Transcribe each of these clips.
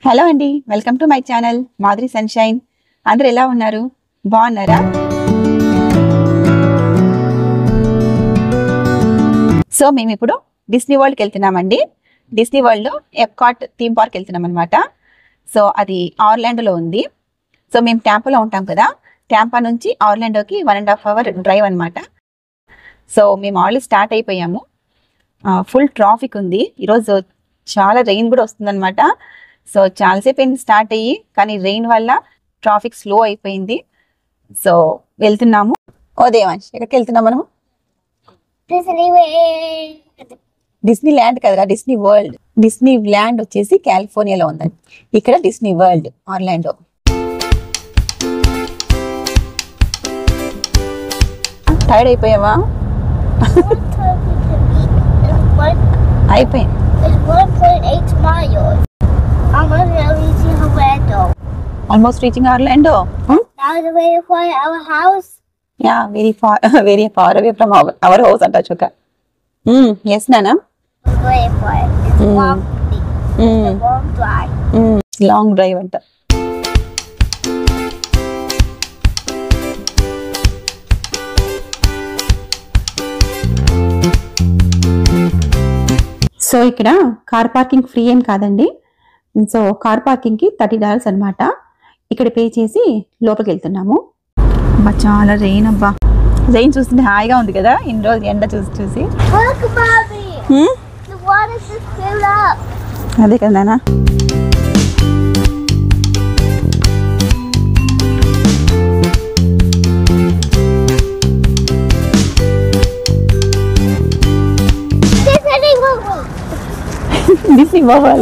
Hello అండి welcome to my channel Madhuri sunshine అందరూ ఎలా ఉన్నారు బాగున్నారా సో మేము ఇప్పుడు డిస్నీ వరల్డ్కి వెళ్తున్నామండి డిస్నీ వరల్డ్లో ఎప్కాట్ థీమ్ పార్క్ వెళ్తున్నాం అనమాట సో అది ఆర్లాండోలో ఉంది సో మేము ట్యాంపాలో ఉంటాం కదా ట్యాంపా నుంచి ఆర్లాండోకి one and half hour drive అనమాట సో మేము ఆల్రెడీ స్టార్ట్ అయిపోయాము ఫుల్ ట్రాఫిక్ ఉంది ఈరోజు చాలా రెయిన్ కూడా వస్తుందన్నమాట సో చాలాసేపు అయింది స్టార్ట్ అయ్యి కానీ రెయిన్ వల్ల ట్రాఫిక్ స్లో అయిపోయింది సో వెళ్తున్నాము ఓ దేవాంశ్ ఎక్కడికి వెళ్తున్నాం మనము Disney World. డిస్నీ ల్యాండ్ కదరా డిస్నీ వరల్డ్ డిస్నీ ల్యాండ్ వచ్చేసి కాలిఫోర్నియాలో ఉందండి ఇక్కడ డిస్నీ వరల్డ్ ఆర్లాండో టైర్డ్ అయిపోయావా What time we can meet? It's one, అయిపోయింది it's 1.8 miles. I'm gonna reach Orlando. Almost reaching Orlando Now the way for our house. Yeah very far very far away from our our house అంట చొక్క yes నానా The way for it. It's Mm. long. It's a long drive. Long drive అంట so ఇక్కడ car parking free ఏం కాదండి so car parking కి thirty dollars అన్నమాట ఇక్కడ పే చేసి లోపలికి వెళ్తున్నాము అబ్బా చాలా రెయిన్ అబ్బా రెయిన్ చూస్తుంటే హాయిగా ఉంది కదా ఇన్ని రోజులు ఎండ చూసి చూసి Look, Mommy. హ్మ్? The water just filled up. అదే కదా నాన్న Disney World. Disney World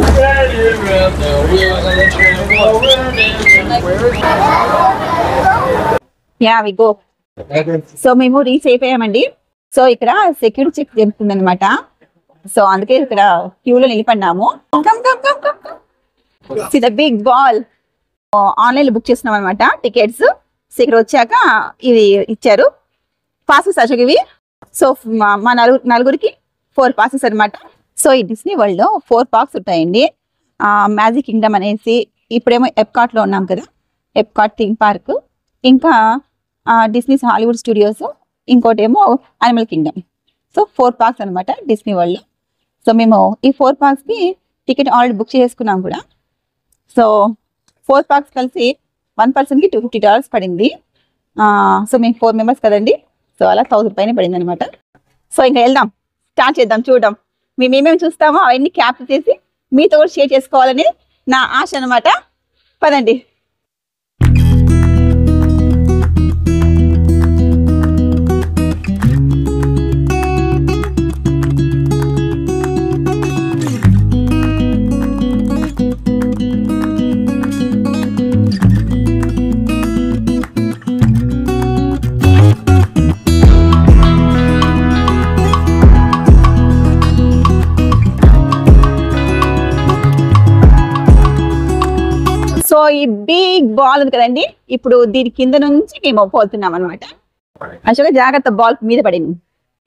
yeah we go so మేము రీచ్ అయిపోయామండి సో ఇక్కడ సెక్యూరిటీ చెక్ జరుగుతుంది అనమాట సో అందుకే ఇక్కడ క్యూలో నిలబడినాము ద బిగ్ బాల్ ఆన్లైన్ లో బుక్ చేస్తున్నాం అనమాట టికెట్స్ సో ఇక్కడ వచ్చాక ఇది ఇచ్చారు పాసెస్ అశోక్ ఇవి సో మా- మా నలుగురు నలుగురికి ఫోర్ పాసెస్ అన్నమాట సో ఈ డిస్నీ వరల్డ్ లో ఫోర్ పార్క్స్ ఉంటాయండి మ్యాజిక్ కింగ్డమ్ అనేసి ఇప్పుడేమో ఎప్కాట్ లో ఉన్నాం కదా ఎప్కాట్ థీమ్ పార్క్ ఇంకా డిస్నీ హాలీవుడ్ స్టూడియోస్ ఇంకోటేమో Animal Kingdom so four parks అనమాట డిస్నీ వరల్డ్ సో మేము ఈ ఫోర్ పార్క్స్ కి టికెట్ ఆల్రెడీ బుక్ చేసుకున్నాం కూడా సో ఫోర్ పార్క్స్ కలిసి వన్ పర్సన్ కి టూ ఫిఫ్టీ డాలర్స్ పడింది ఆ, సో మేము ఫోర్ మెంబర్స్ కదండి సో అలా థౌసండ్ పైన పడింది అనమాట సో ఇంకా వెళ్దాం స్టార్ట్ చేద్దాం చూడడం మేము ఏమేమి చూస్తామో అవన్నీ క్యాప్చర్ చేసి మీతో కూడా షేర్ చేసుకోవాలని నా ఆశ అనమాట పదండి సో ఈ బిగ్ బాల్ ఉంది కదండి ఇప్పుడు దీని కింద నుంచి మేము పోతున్నాం అనమాట అశోక జాగ్రత్త బాల్ మీద పడింది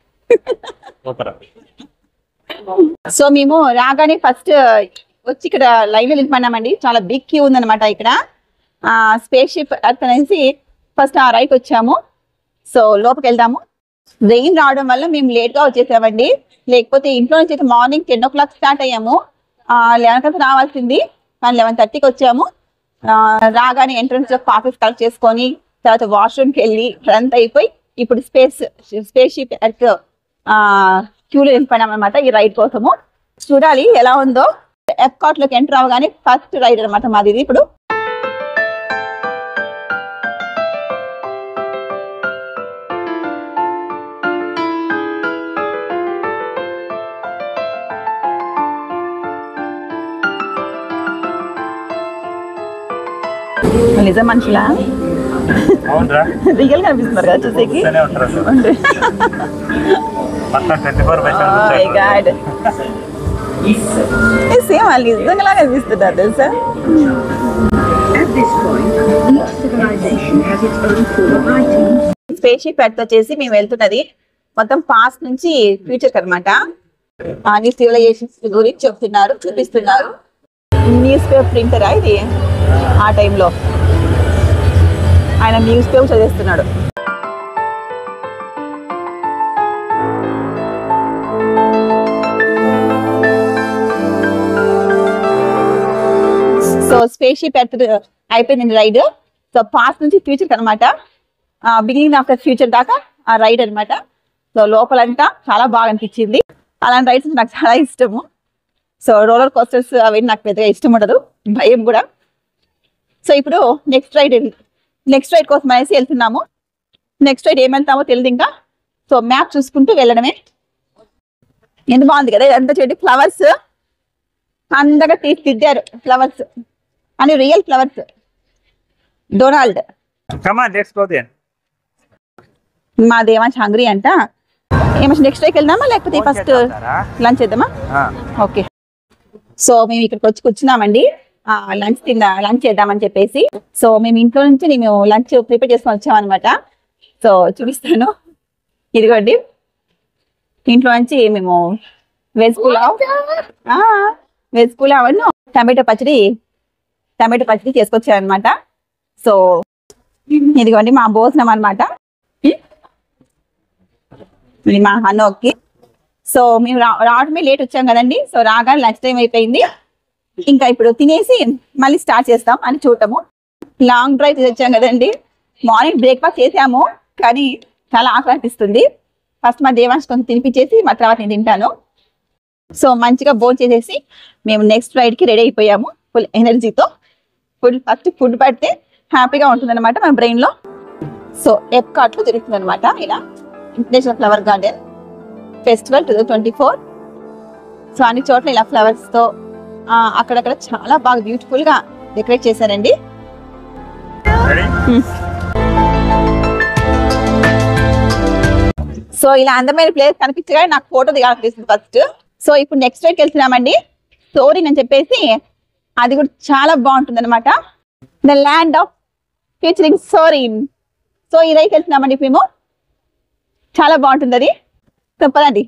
సో మేము రాగానే ఫస్ట్ వచ్చి ఇక్కడ లైవ్ లో నిలబడినామండి చాలా బిగ్ క్యూ ఉందన్నమాట ఇక్కడ స్పేస్ షిప్ అర్త్ అనేసి ఫస్ట్ ఆ రైట్ వచ్చాము సో లోపలికి వెళ్దాము రెయిన్ రావడం వల్ల మేము లేట్ గా వచ్చేసామండి లేకపోతే ఇంట్లో నుంచి అయితే morning ten o'clock start అయ్యాము లెవెన్ కల్లా రావాల్సింది కానీ లెవెన్ థర్టీకి వచ్చాము ఆ, రాగానే ఎంట్రన్స్ లో పాసెస్ కలెక్ట్ చేసుకొని తర్వాత వాష్రూమ్కి వెళ్ళి అంతా అయిపోయి ఇప్పుడు స్పేస్ స్పేస్ షిప్ ఎర్త్ క్యూలో నింపాం అనమాట ఈ రైడ్ కోసము చూడాలి ఎలా ఉందో ఎప్కాట్ లోకి ఎంటర్ అవగానే ఫస్ట్ రైడ్ అనమాట మాది ఇది ఇప్పుడు నిజం మనుషులా అవునరా రియల్ కనిపిస్తున్నారు కదా చూసేకి ఇస్తూనే ఉంటారు అసలు. మొత్తం twenty four by God same వాళ్ళు నిజంగా కనిపిస్తున్నారు తెలుసా At this point, each civilization has its own pool of items. Spaceship Earth వచ్చేసి మేము వెళ్తున్నది మొత్తం పాస్ట్ నుంచి ఫ్యూచర్ అనమాట అన్ని సివిలైజేషన్స్ గురించి చెప్తున్నారు చూపిస్తున్నారు న్యూస్ పేపర్ ప్రింటరా ఇది ఆ టైంలో ఆయన న్యూస్ పేపర్ చదివేస్తున్నాడు సో స్పేస్ షిప్ ఎర్త్ అయిపోయింది రైడ్ సో పాస్ట్ నుంచి ఫ్యూచర్ అనమాట బిగినింగ్ ఆఫ్ ద ఫ్యూచర్ దాకా ఆ రైడ్ అన్నమాట సో లోపలంతా చాలా బాగా అనిపించింది అలాంటి రైడ్స్ నాకు చాలా ఇష్టము సో రోలర్ కోస్టర్స్ అవి నాకు పెద్దగా ఇష్టం ఉండదు భయం కూడా సో ఇప్పుడు నెక్స్ట్ రైడ్ నెక్స్ట్ రైడ్ కోసం అనేసి వెళ్తున్నాము నెక్స్ట్ రైడ్ ఏం వెళ్తామో తెలియదు ఇంకా సో మ్యాప్ చూసుకుంటూ వెళ్ళడమే ఎంత బాగుంది కదా ఇదంతా చూడండి ఫ్లవర్స్ అందగా తీర్చిదిద్దారు ఫ్లవర్స్ అని real flowers Donald Come on, let's go then. మా దేవాంశ్ హంగ్రీ అంట ఏమంటే నెక్స్ట్ డేకి వెళ్దామా లేకపోతే ఫస్ట్ లంచ్ చేద్దామా Ah. ఓకే సో మేము ఇక్కడికి వచ్చి కూర్చున్నామండి లంచ్ తిందా లంచ్ చేద్దామని చెప్పేసి సో మేము ఇంట్లో నుంచి మేము లంచ్ ప్రిపేర్ చేసుకొని వచ్చామన్నమాట సో చూపిస్తాను ఇదిగోండి ఇంట్లో నుంచి మేము వెజ్ పులావ్ వెజ్ పులావ్ అను టమాటో పచ్చడి టమాటో పచ్చడి చేసుకొచ్చారనమాట సో ఇదిగోండి మా భోజనం అనమాట ఇది మా హనోకి సో మేము రా- రావడమే లేట్ వచ్చాం కదండి సో రాగానే లంచ్ టైం అయిపోయింది ఇంకా ఇప్పుడు తినేసి మళ్ళీ స్టార్ట్ చేస్తాం అని చూడటము లాంగ్ డ్రైవ్ వచ్చాం కదండి మార్నింగ్ బ్రేక్ఫాస్ట్ చేసాము కానీ చాలా ఆకలి అనిపిస్తుంది ఫస్ట్ మా దేవాంశ్ కొంచెం తినిపించేసి మా తర్వాత నేను తింటాను సో మంచిగా భోజనం చేసేసి మేము నెక్స్ట్ రైడ్కి రెడీ అయిపోయాము ఫుల్ ఎనర్జీతో ఫుడ్ ఫస్ట్ ఫుడ్ పడితే హ్యాపీగా ఉంటుంది అనమాట మన బ్రెయిన్లో సో ఎప్కాట్లో జరుగుతుంది అనమాట ఇలా international flower garden festival two twenty four so అన్ని చోట్ల ఇలా ఫ్లవర్స్ తో ఆ, అక్కడక్కడ చాలా బాగా బ్యూటిఫుల్ గా డెకరేట్ చేశారండి Ready? సో ఇలా అందమైన ప్లేస్ కనిపించగానే నాకు ఫోటో దిగాలనిపిస్తుంది ఫస్ట్ సో ఇప్పుడు నెక్స్ట్ రైడ్కి వెళ్తున్నామండి స్టోరీ అని చెప్పేసి అది కూడా చాలా బాగుంటుంది అనమాట the land of featuring soarin so ఈ రైడ్కి వెళ్తున్నామండి ఇప్పుడు మేము చాలా బాగుంటుంది అది చెప్పదండి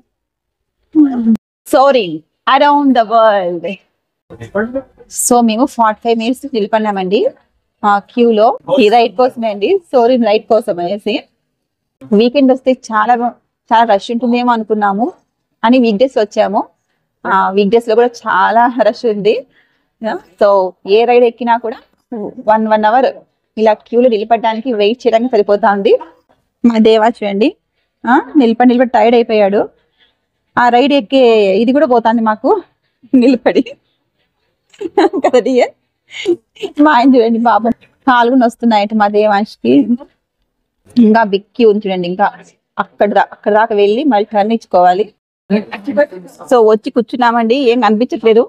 soaring around the world so మేము ఫార్టీ ఫైవ్ మినిట్స్ నిలబడినామండి ఆ క్యూలో ఈ రైడ్ కోసమే అండి సోరిన్ రైడ్ కోసం అనేసి వీకెండ్ వస్తే చాలా బా- చాలా రష్ ఉంటుందేమో అనుకున్నాము అని వీక్ డేస్ వచ్చాము ఆ వీక్ డేస్ లో కూడా చాలా రష్ ఉంది సో ఏ రైడ్ ఎక్కినా కూడా వన్ వన్ అవర్ ఇలా క్యూలో నిలబడడానికి వెయిట్ చేయడానికి సరిపోతా ఉంది మా దేవా చూడండి ఆ, నిలబడి నిలబడి టైర్డ్ అయిపోయాడు ఆ రైడ్ ఎక్కే ఇది కూడా పోతుంది మాకు నిలబడి కదా డియర్? మా ఆయన చూడండి బాబు కాలు కూడా వస్తున్నాయట మా దేవాంష్కి ఇంకా బిగ్ క్యూ ఉంది చూడండి ఇంకా అక్కడ దా- అక్కడ దాకా వెళ్ళి మళ్ళీ టర్న్ ఇచ్చుకోవాలి సో వచ్చి కూర్చున్నామండి ఏం కనిపించట్లేదు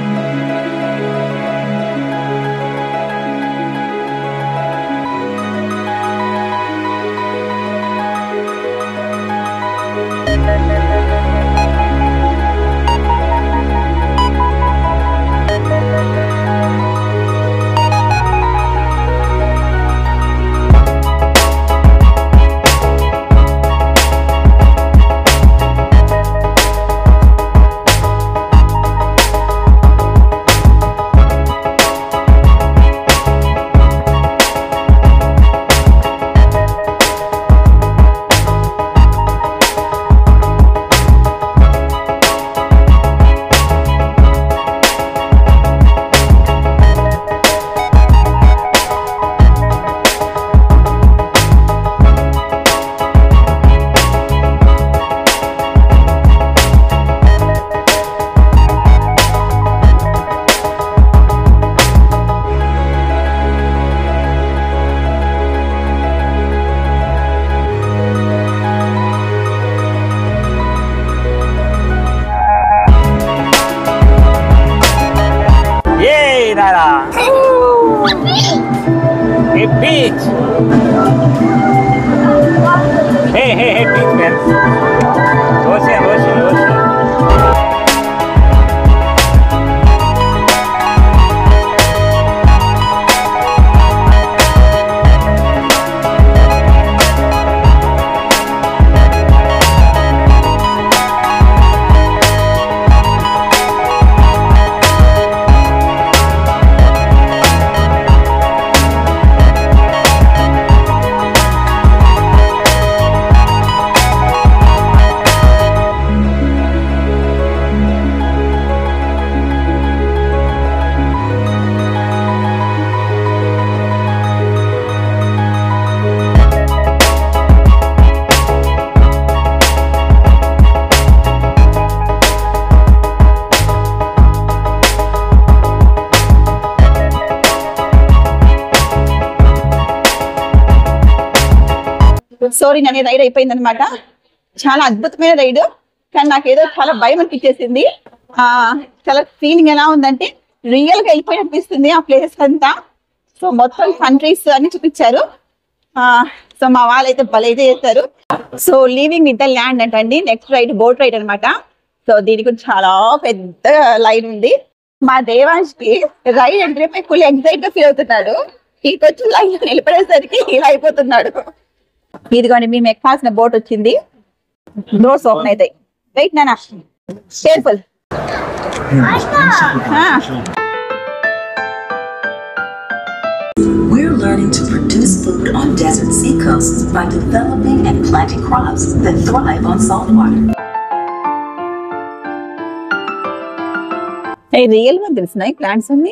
Yay, Nara! Hey, Peach! Hey, hey, hey, Peach, man. Ocean, ocean, ocean. సోరిన్ అనే రైడ్ అయిపోయింది అనమాట చాలా అద్భుతమైన రైడ్ కానీ నాకేదో చాలా భయం అనిపించేసింది ఆ చాలా ఫీలింగ్ ఎలా ఉందంటే రియల్ గా వెళ్ళిపోయి అనిపిస్తుంది ఆ ప్లేసెస్ అంతా సో మొత్తం కంట్రీస్ అన్ని చూపించారు ఆ సో మా వాళ్ళు అయితే భలే అయితే చేస్తారు so living with the land అంటండి నెక్స్ట్ రైడ్ బోట్ రైడ్ అన్నమాట సో దీనికి కూడా చాలా పెద్ద లైన్ ఉంది మా దేవాంష్కి రైడ్ అంటే ఫుల్ ఎగ్జైట్ గా ఫీల్ అవుతున్నాడు ఇకొచ్చి లైన్ నిలబడేసరికి ఇలా అయిపోతున్నాడు ఇదిగోండి మేము ఎక్కాల్సిన బోట్ వచ్చింది డోర్స్ ఓపెన్ అవుతాయి వెయిట్ నానా careful We're learning to produce food on desert seacoasts by developing and planting crops that thrive on salt water. Real గా తెలిసినాయి ప్లాంట్స్ అన్ని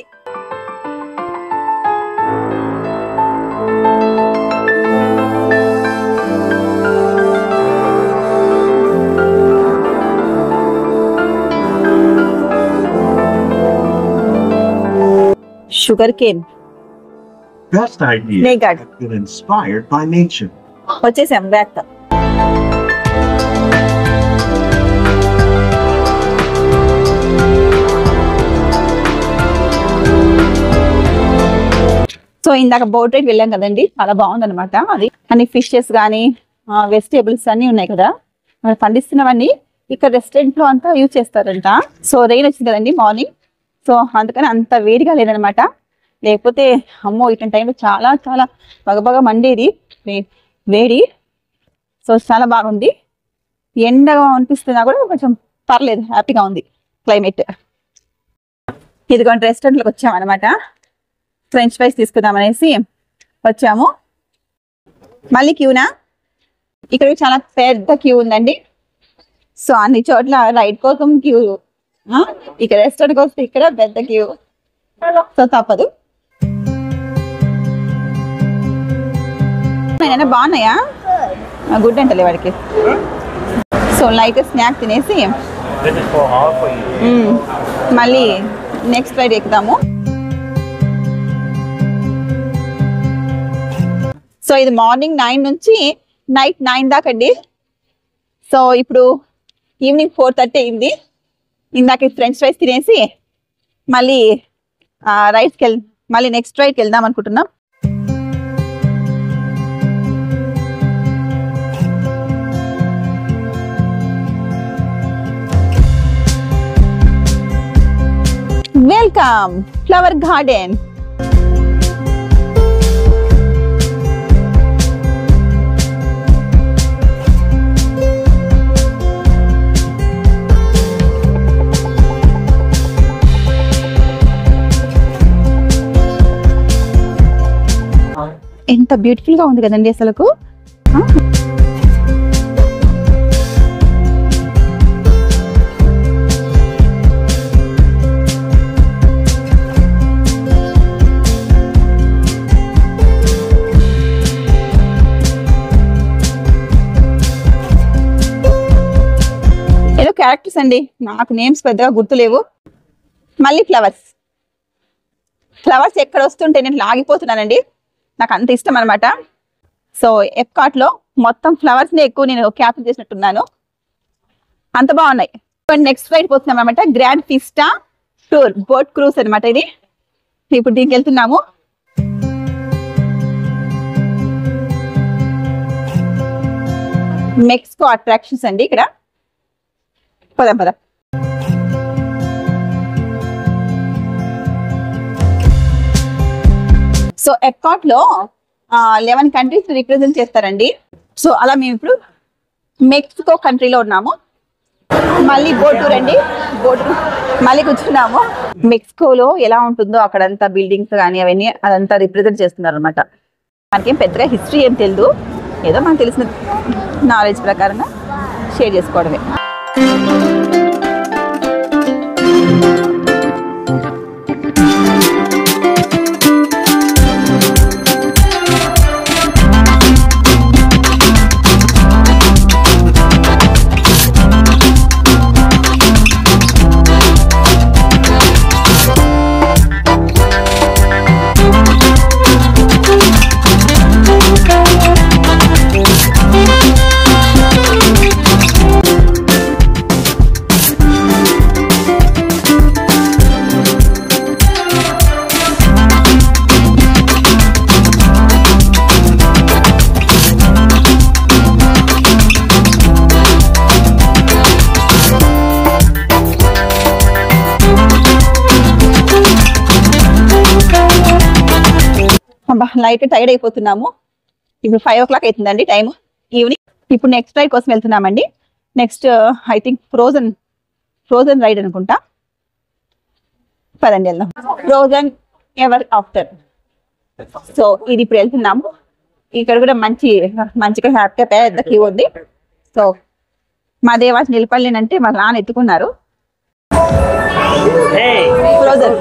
sugarcane Best idea. They got- have been inspired by nature. వచ్చేసాం back so ఇందాక boat ride వెళ్ళాం కదండి చాలా బాగుంది అనమాట అది అన్ని ఫిషెస్ కానీ వెజిటేబుల్స్ అన్ని ఉన్నాయి కదా మరి పండిస్తున్నవన్నీ ఇక్కడ రెస్టారెంట్ లో అంతా యూజ్ చేస్తారంట సో రెయిన్ వచ్చింది కదండి మార్నింగ్ సో అందుకని అంత వేడిగా లేదనమాట లేకపోతే అమ్మో ఇటువంటి టైంలో చాలా చాలా బగబగ మండేది వే- వేడి సో చాలా బాగుంది ఎండగా అనిపిస్తున్నా కూడా కొంచెం పర్లేదు హ్యాపీగా ఉంది క్లైమేట్ ఇదిగోండి రెస్టారెంట్లోకి వచ్చామన్నమాట ఫ్రెంచ్ ఫ్రైస్ తీసుకుందాం అనేసి వచ్చాము మళ్ళీ క్యూనా ఇక్కడ చాలా పెద్ద క్యూ ఉందండి సో అన్ని చోట్ల రైడ్ కోసం క్యూ ఇక్కడ రెస్టారెంట్కి వస్తే ఇక్కడ పెద్ద క్యూ సో తప్పదు ఏమైనా బాగున్నాయా గుడ్ అంటలే వాడికి సో లైట్ స్నాక్ తినేసి This is for all for you. మ్మ్, మళ్ళీ నెక్స్ట్ రైడ్ ఎక్కుదాము సో ఇది మార్నింగ్ నైన్ నుంచి నైట్ నైన్ దాకా అండి సో ఇప్పుడు ఈవినింగ్ ఫోర్ థర్టీ అయింది ఇందాక ఫ్రెంచ్ ఫ్రైస్ తినేసి మళ్ళీ రైడ్స్కి వెళ్ మళ్ళీ నెక్స్ట్ రైడ్కి వెళ్దాం అనుకుంటున్నాం వెల్కమ్ ఫ్లవర్ గార్డెన్ ఎంత బ్యూటిఫుల్ గా ఉంది కదండి అసలుకు ఆ? ఏదో క్యారెక్టర్స్ అండి నాకు నేమ్స్ పెద్దగా గుర్తులేవు మళ్ళీ ఫ్లవర్స్ ఫ్లవర్స్ ఎక్కడ వస్తుంటే నేను లాగిపోతున్నానండి నాకు అంత ఇష్టం అనమాట సో ఎప్కాట్ లో మొత్తం ఫ్లవర్స్ ని ఎక్కువ నేను క్యాప్చర్ చేసినట్టున్నాను అంత బాగున్నాయి నెక్స్ట్ ఫ్లైట్ పోతున్నాం అనమాట grand fiesta tour boat cruise అన్నమాట ఇది ఇప్పుడు దీనికి వెళ్తున్నాము మెక్సికో అట్రాక్షన్స్ అండి ఇక్కడ పదాం పద సో ఎప్కాట్ లో లెవెన్ కంట్రీస్ రిప్రజెంట్ చేస్తారండి సో అలా మేము ఇప్పుడు మెక్సికో కంట్రీలో ఉన్నాము మళ్ళీ బోట్ టూర్ అండి బోట్ టూర్ మళ్ళీ కూర్చున్నాము మెక్సికోలో ఎలా ఉంటుందో అక్కడంతా బిల్డింగ్స్ కానీ అవన్నీ అదంతా రిప్రజెంట్ చేస్తున్నారు అనమాట మనకేం పెద్దగా హిస్టరీ ఏం తెలియదు ఏదో మనకు తెలిసిన నాలెడ్జ్ ప్రకారంగా షేర్ చేసుకోవడమే అబ్బా లైట్ టైర్డ్ అయిపోతున్నాము ఇప్పుడు ఫైవ్ ఓ క్లాక్ అవుతుందండి టైం ఈవినింగ్ ఇప్పుడు నెక్స్ట్ రైడ్ కోసం వెళ్తున్నామండి next I think Frozen Frozen ride అనుకుంటా పదండి వెళ్దాం ఫ్రోజన్ ఎవర్ ఆఫ్టర్ సో ఇది ఇప్పుడు వెళ్తున్నాము ఇక్కడ కూడా మంచి మంచిగా హ్యాపీగా పెద్ద క్యూ ఉంది సో మా దేవాసి నిలబడలేనంటే మా నాన్న ఎత్తుకున్నారు Hey! Frozen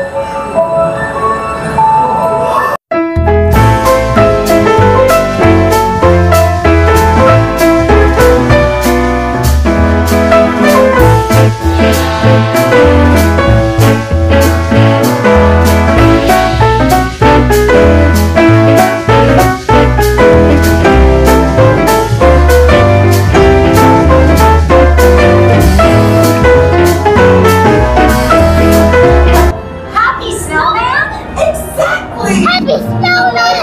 Happy snowman? Exactly. Happy snowman.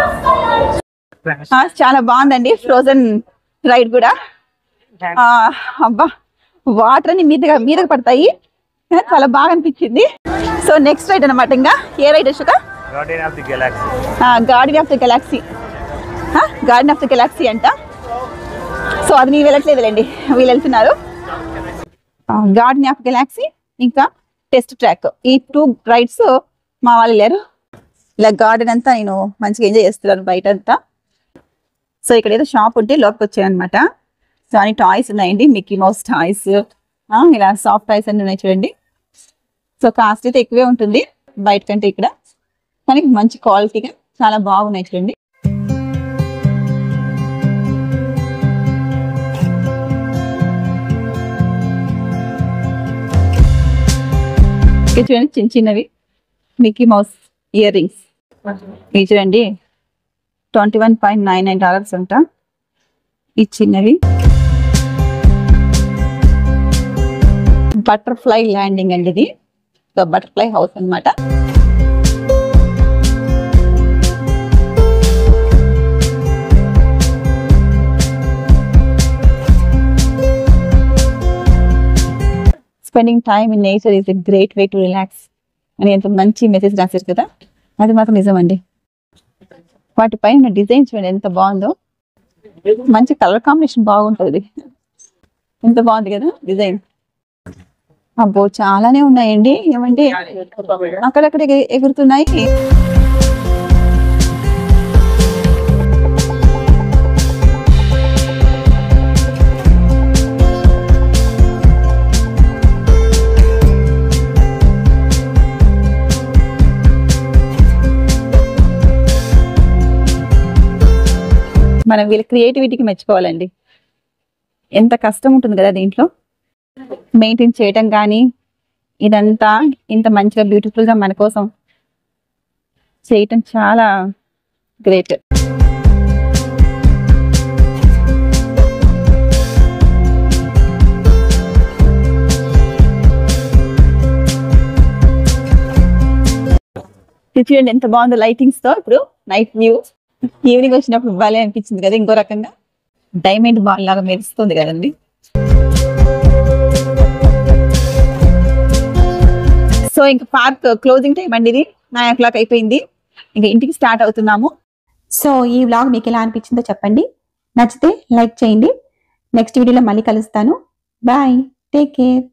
ఆ, చాలా బాగుందండి ఫ్రోజన్ రైడ్ కూడా ఆ, అబ్బా వాటర్ అని మీదగా మీదకి పడతాయి ఆ, చాలా బాగా అనిపించింది సో నెక్స్ట్ రైడ్ అనమాట ఇంకా ఏ రైడ్ అశోక Guardian of the Galaxy. Garden of the galaxy garden of the galaxy అంట సో అది నేను వెళ్ళట్లేదులేండి వీళ్ళు వెళ్తున్నారు గార్డెన్ ఆఫ్ గెలాక్సీ ఇంకా టెస్ట్ ట్రాక్ ఈ టూ రైడ్స్ మా వాళ్ళు లేరు ఇలా గార్డెన్ అంతా నేను మంచిగా ఎంజాయ్ చేస్తున్నాను బయట అంతా సో ఇక్కడ ఏదో షాప్ ఉంటే లోపలికి వచ్చాయన్నమాట సో అన్ని టాయ్స్ ఉన్నాయండి మిక్కీ మౌస్ టాయ్స్ ఇలా సాఫ్ట్ టాయ్స్ అన్ని ఉన్నాయి చూడండి సో కాస్ట్ అయితే ఎక్కువే ఉంటుంది బయట కంటే ఇక్కడ కానీ మంచి క్వాలిటీగా చాలా బాగున్నాయి చూడండి ఇక్కడ చూడండి చిన్న చిన్నవి మిక్కీ మౌస్ ఇయర్ రింగ్స్ ఇవి చూడండి twenty one point nine nine dollars అంట ఈ చిన్నవి బటర్ఫ్లై ల్యాండింగ్ అండి ఇది సో బటర్ఫ్లై హౌస్ అన్నమాట spending time in nature is a great way to relax అని ఎంత మంచి మెసేజ్ రాశారు కదా అది మాత్రం నిజమండి వాటిపైన డిజైన్ చూడండి ఎంత బాగుందో మంచి కలర్ కాంబినేషన్ బాగుంటుంది ఎంత బాగుంది కదా డిజైన్ అబ్బో చాలానే ఉన్నాయండి ఏమండి అక్కడక్కడ ఎగి- ఎగురుతున్నాయి మనం వీళ్ళ క్రియేటివిటీకి మెచ్చుకోవాలండి ఎంత కష్టం ఉంటుంది కదా దీంట్లో మెయింటైన్ చేయటం కానీ ఇదంతా ఇంత మంచిగా beautiful గా మన కోసం చేయటం చాలా గ్రేట్ చూడండి ఎంత బాగుందో లైటింగ్స్ తో ఇప్పుడు నైట్ వ్యూ ఈవినింగ్ వచ్చినప్పుడు భలే అనిపించింది కదా ఇంకో రకంగా డైమండ్ బాల్ లాగా మెరుస్తుంది కదండి సో ఇంకా పార్క్ క్లోజింగ్ టైం అండి ఇది నైన్ ఓ క్లాక్ అయిపోయింది ఇంకా ఇంటికి స్టార్ట్ అవుతున్నాము సో ఈ వ్లాగ్ మీకు ఎలా అనిపించిందో చెప్పండి నచ్చితే లైక్ చేయండి నెక్స్ట్ వీడియోలో మళ్ళీ కలుస్తాను బాయ్ టేక్ కేర్